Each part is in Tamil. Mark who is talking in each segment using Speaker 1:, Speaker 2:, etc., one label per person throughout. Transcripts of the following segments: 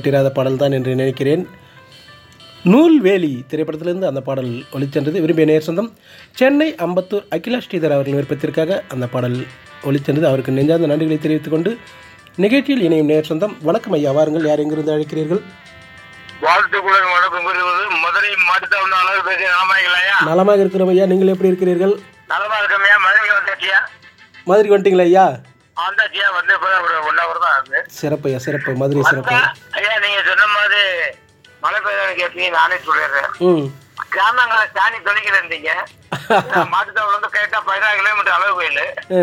Speaker 1: கேட்டிராத பாடல் தான் என்று நினைக்கிறேன் நூல்வேலி திரைப்படத்திலிருந்து அந்த பாடல் ஒளிச்சென்றது விரும்பிய நேர் சொந்தம் சென்னை அம்பத்தூர் அகிலா ஸ்ரீதர் அவர்களின் விருப்பத்திற்காக அந்த பாடல் ஒளிச்சென்றது அவருக்கு நெஞ்சார்ந்த நன்றிகளை தெரிவித்துக் கொண்டு நிகழ்ச்சியில் இணையும் நேர் சொந்தம் வணக்கம் ஐயா வாருங்கள் யார் எங்கிருந்து அழைக்கிறீர்கள்
Speaker 2: வாழ்த்துக்குடன் வணக்கம் கூறுவது மதுரை மாட்டுத்தாவணி அளவு பேசி நலமாய்களையா
Speaker 1: நலமாக இருக்கிறோம் ஐயா நீங்கள் எப்படி இருக்கிறீர்கள்
Speaker 2: நலமா இருக்கமையா மதுரைக்கு வந்தாச்சியா
Speaker 1: மதுரை வந்துட்டீங்களா ஐயா
Speaker 2: வந்தாச்சியா வந்து இப்பதான் ஒரு ஒன் ஹவர் தான் ஆகுது
Speaker 1: சிறப்பு ஐயா சிறப்பு மதுரை சிறப்பு
Speaker 2: வந்தா, ஐயா நீங்க சொன்ன மாதிரி மழை பெய்யான்னு கேட்டீங்க நானே சொல்லிடுறேன்
Speaker 1: ம்
Speaker 2: கிராமங்களை சாணி தொலைக்கல இருந்தீங்க மாட்டுத்தாவணி வந்து கேட்டா பதினாறு கிலோமீட்டர் அளவு கோயில்
Speaker 1: ஆ,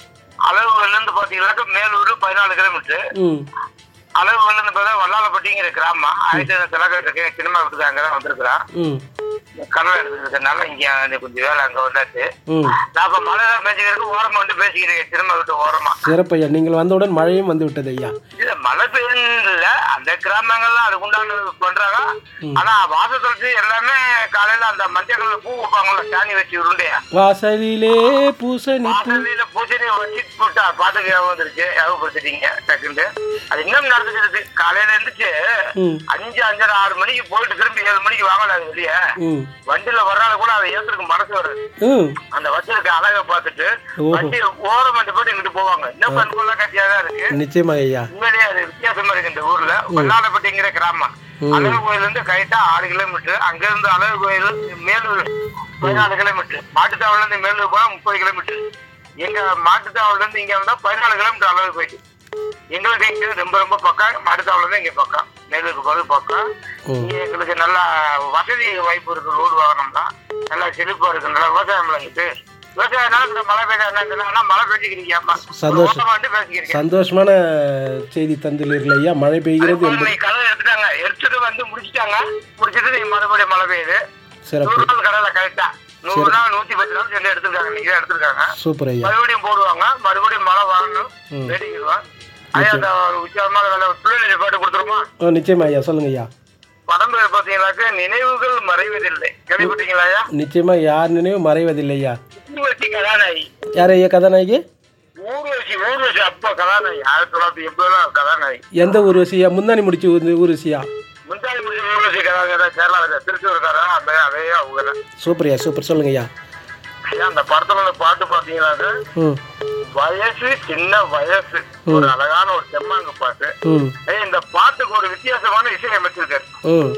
Speaker 2: அளவு கோயில்ல இருந்து பாத்தீங்கன்னாக்கா மேலூர் பதினாலு கிலோமீட்டர்
Speaker 1: ம்
Speaker 2: அளவு கோயில்ல இருந்து பார்த்தா வல்லாலப்பட்டிங்கிற கிராமம் ஆயிரத்தி ஐநூறு தலைக்கட்டுக்கு சினிமா விட்டுக்கு அங்கதான் வந்திருக்கிறான்
Speaker 1: ம்
Speaker 2: கடலை எடுத்துக்கிறதுனால இங்க வந்து கொஞ்சம் வேலை அங்க வந்தாச்சு
Speaker 1: ம்
Speaker 2: நான் இப்ப மழை தான் பேசிக்கிறதுக்கு ஓரமா வந்து பேசிக்கிறேன் திரும்ப விட்டு ஓரமா
Speaker 1: சிறப்பு ஐயா நீங்கள் வந்தவுடன் மழையும் வந்து விட்டது ஐயா
Speaker 2: இல்ல மழை பெய்யல அந்த கிராமங்கள்லாம் அதுக்கு உண்டான பண்றாங்க ஆனா வாசத்துலச்சு எல்லாமே காலையில அந்த மஞ்சள் கலர்ல பூ வைப்பாங்கல்ல சாணி வச்சு உருண்டையா
Speaker 1: வாசலிலே பூசணி பூ
Speaker 2: வாசல்ல பூசணி வச்சு போட்டா பாத்துக்கு ஞாபகம் வந்துருச்சு ஞாபகப்படுத்திட்டீங்க டக்குண்டு அது இன்னும் நடந்துக்கிறது காலையில இருந்துச்சு
Speaker 1: ம்
Speaker 2: அஞ்சு அஞ்சரை ஆறு மணிக்கு போயிட்டு திரும்பி ஏழு மணிக்கு வாங்கலாம் வெளியே
Speaker 1: ம்
Speaker 2: வண்டியில வர்றால கூட அதை ஏத்துறதுக்கு மனசு வருது
Speaker 1: ம்
Speaker 2: அந்த வச்சிருக்க அழகை பார்த்துட்டு
Speaker 1: ஓஹோ.
Speaker 2: வண்டி ஓரம் வண்டி போட்டு இங்கிட்டு போவாங்க இன்னும் கண்கொள்ளா காட்சியா தான் இருக்கு
Speaker 1: நிச்சயமாக ஐயா
Speaker 2: உண்மையிலேயே அது வித்தியாசமா இருக்கு இந்த ஊர்ல வல்லாலப்பட்டிங்கிற கிராமம் அழகு கோயில் இருந்து கரெக்டா ஆறு கிலோமீட்டர் அங்க இருந்து அழகு கோயில் மேலூர் பதினாலு கிலோமீட்டர் மாட்டுத்தாவல இருந்து மேலூர் போனா முப்பது கிலோமீட்டர் எங்க மாட்டுத்தாவல இருந்து இங்க வந்தா பதினாலு கிலோமீட்டர் அளவு போயிட்டு எங்களுக்கு இங்க ரொம்ப ரொம்ப பக்கம் மாட்டுத்தாவல இருந்து இங்க பக்கம் மேலூருக்கு போறது பக்கம்
Speaker 1: ஓ.
Speaker 2: இங்க எங்களுக்கு நல்லா வசதி வாய்ப்பு இருக்கு ரோடு வாகனம் தான் நல்லா செழிப்பா இருக்கு நல்லா விவசாயம் விளங்குது விவசாயம்னால இந்த மழை பெய்ய என்ன தெரியல. ஆனா மழை பெய்ஞ்சிக்கிறீங்க அம்மா
Speaker 1: சந்தோஷம்.
Speaker 2: வந்து பேசிக்கிறீங்க
Speaker 1: சந்தோஷமான செய்தி தந்துள்ளீர்கள் ஐயா மழை பெய்கிறது என்பது
Speaker 2: இன்னைக்கு கடலை எடுத்துட்டாங்க எடுத்துட்டு வந்து முடிச்சிட்டாங்க முடிச்சிட்டு நீங்க மறுபடியும் மழை பெய்யுது
Speaker 1: சிறப்பு
Speaker 2: நூறு நாள் கடலை கரெக்டா நூறு நாள் நூத்தி பத்து நாள் சென்று எடுத்துருக்காங்க இன்னைக்கு தான் எடுத்துருக்காங்க
Speaker 1: சூப்பர் ஐயா
Speaker 2: மறுபடியும் போடுவாங்க மறுபடியும் மழை வரணும் வேடிக்கிடுவான் ஐயா அந்த ஒரு உச்சமான வேலை பிள்ளைகளை பாட்டு கொடுத்துருமா
Speaker 1: ஆ நிச்சயமா ஐயா சொல்லுங்க ஐயா
Speaker 2: படம் பேர் பாத்தீங்கன்னாக்க நினைவுகள் மறைவதில்லை கேள்விப்பட்டீங்களா ஐயா
Speaker 1: நிச்சயமா யார் நினைவும் மறைவதில்லை ஐயா
Speaker 2: ஊர்வசி கதாநாயகி
Speaker 1: யார் ஐயா கதாநாயகி
Speaker 2: ஊர்வசி ஊர்வசி அப்பா கதாநாயகி ஆயிரத்தி தொள்ளாயிரத்தி எண்பதுல கதாநாயகி
Speaker 1: எந்த ஊர்வசியா முந்தானி முடிச்சு வந்து ஊர்வசியா
Speaker 2: முந்தாடி முடிச்ச ஊர்வசி கதாநாயகி கேரளா திருச்சூர் கதா அந்த அதே அவங்க தான்
Speaker 1: சூப்பர் ஐயா சூப்பர் சொல்லுங்க ஐயா
Speaker 2: ஐயா, அந்த படத்துல உள்ள பாட்டு பாத்தீங்கன்னாக்க
Speaker 1: ம்
Speaker 2: வயசு சின்ன வயசு ஒரு அழகான ஒரு செம்மாங்கு பாட்டு
Speaker 1: ம்
Speaker 2: ஐயா, இந்த பாட்டுக்கு ஒரு வித்தியாசமான இசை அமைச்சிருக்காரு
Speaker 1: ம்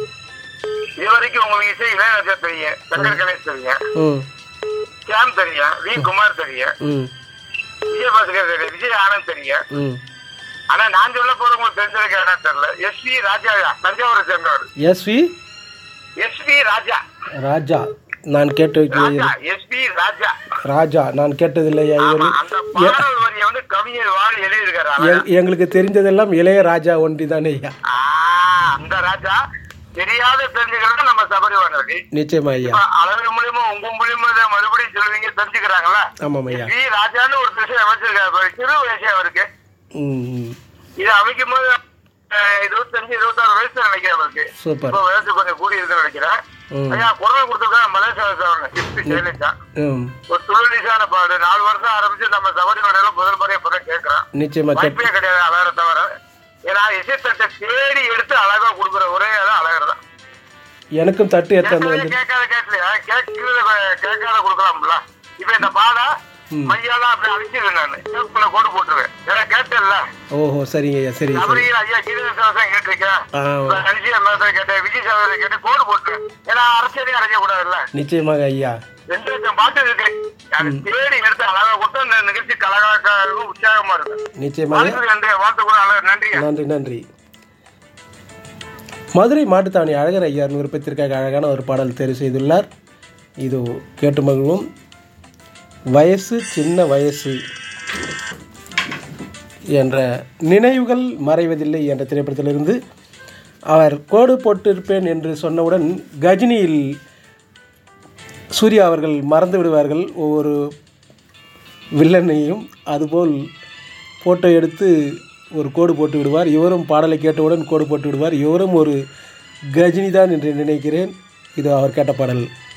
Speaker 2: இது வரைக்கும் உங்களுக்கு இசை இளையராஜா தெரியும் சங்கர் கணேஷ் தெரியும்
Speaker 1: ம்
Speaker 2: கேம் தெரியும் வி குமார் தெரியும்
Speaker 1: ம்
Speaker 2: விஜயபாஸ்கர் தெரியும் விஜய் ஆனந்த் தெரியும்
Speaker 1: ம்
Speaker 2: ஆனா நான் சொல்ல போற உங்களுக்கு தெரிஞ்சிருக்க இடம் தெரியல எஸ் வி ராஜா தஞ்சாவூரை சேர்ந்தவர்
Speaker 1: S V
Speaker 2: S V Raja
Speaker 1: Raja நான் கேட்டு வைக்கலையே
Speaker 2: ராஜா எஸ் வி ராஜா
Speaker 1: ராஜா நான் கேட்டதில்லையா
Speaker 2: ஆமா,
Speaker 1: இவர்
Speaker 2: அந்த பாடல் வரியை வந்து கவிஞர் வாழ் எழுதியிருக்காரு அழகா.
Speaker 1: எங்- எங்களுக்கு தெரிஞ்சதெல்லாம் இளைய ராஜா ஒன்றி தானே ஐயா
Speaker 2: ஆ, அந்த ராஜா தெரியாத தெரிஞ்சுக்கிறது நம்ம சபரிவான் இருக்கு
Speaker 1: நிச்சயமா ஐயா
Speaker 2: இப்ப அளவு மூலியமா உங்க மூலியமா இதை மறுபடியும் சொல்லுவீங்க தெரிஞ்சுக்கிறாங்களா
Speaker 1: ஆமாம் ஐயா
Speaker 2: வி ராஜான்னு ஒரு திசை அமைச்சிருக்காரு பாரு. சிறு வயசு அவருக்கு
Speaker 1: ம் ம்.
Speaker 2: இதை அமைக்கும் போது அஹ், இருபத்தஞ்சு இருபத்தாறு வயசு நினைக்கிறேன் அவருக்கு
Speaker 1: சூப்பர்
Speaker 2: இப்ப வயசு கொஞ்சம் கூடி இருக்குன்னு நினைக்கிறேன்
Speaker 1: ம்
Speaker 2: ஐயா குரல் கொடுத்துருக்காங்க மலேசியா எஸ்பி ஜெயலலிதா
Speaker 1: ம்
Speaker 2: ஒரு துளலிசான பாடு நாலு வருஷம் ஆரம்பிச்சு நம்ம சபரிமலையில முதல் முறையை இப்பதான் கேட்கிறோம்
Speaker 1: நிச்சயமா கேட்
Speaker 2: வாய்ப்பே கிடையாது அழகரை தவிர ஏன்னா இசைத்தட்டை தேடி எடுத்து அழகா கொடுக்குற ஒரே ஆளு அழகர் தான்
Speaker 1: எனக்கும் தட்டு எத்தனை வந்து
Speaker 2: கேட்காத கேட்கலையா கேட்கறத கேட்காத கொடுக்கலாம்ல இப்ப இந்த பாடா மையாலாம் அப்படி அழிச்சிருவேன் நான் கேட்குள்ள கோடு போட்டுருவேன் ஏன்னா கேட்டேன்ல
Speaker 1: ஓஹோ சரிங்க ஐயா சரி சரி
Speaker 2: அவரையும் ஐயா கீழவாசம் கேட்டிருக்கேன்
Speaker 1: ஆ
Speaker 2: அரிசியா மேத்தம் கேட்டேன் விஜய் சகோதரி கேட்டு கோடு போட்டுருவேன் ஏன்னா அரசியலையும் அடைக்க கூடாதுல்ல
Speaker 1: நிச்சயமாக ஐயா
Speaker 2: ரெண்டு லட்சம் பாட்டு இருக்கு அது தேடி எடுத்து அழகா கொடுத்தா இந்த நிகழ்ச்சி கலகலக்கா இருக்கும் உற்சாகமா இருக்கும்
Speaker 1: நிச்சயமாக
Speaker 2: வாழ்த்துக்கள் நன்றி வாழ்த்து கூட அழகு நன்றி
Speaker 1: நன்றி நன்றி மதுரை மாட்டுத்தாவணி அழகர் ஐயார் விருப்பத்திற்காக அழகான ஒரு பாடல் தேர்வு செய்துள்ளார் இது கேட்டு மகிழ்வும் வயசு சின்ன வயசு என்ற நினைவுகள் மறைவதில்லை என்ற திரைப்படத்திலிருந்து அவர் கோடு போட்டிருப்பேன் என்று சொன்னவுடன் கஜினியில் சூர்யா அவர்கள் மறந்து விடுவார்கள் ஒவ்வொரு வில்லனையும் அதுபோல் ஃபோட்டோ எடுத்து ஒரு கோடு போட்டு விடுவார் இவரும் பாடலை கேட்டவுடன் கோடு போட்டு விடுவார் இவரும் ஒரு கஜினி தான் என்று நினைக்கிறேன் இது அவர் கேட்ட பாடல்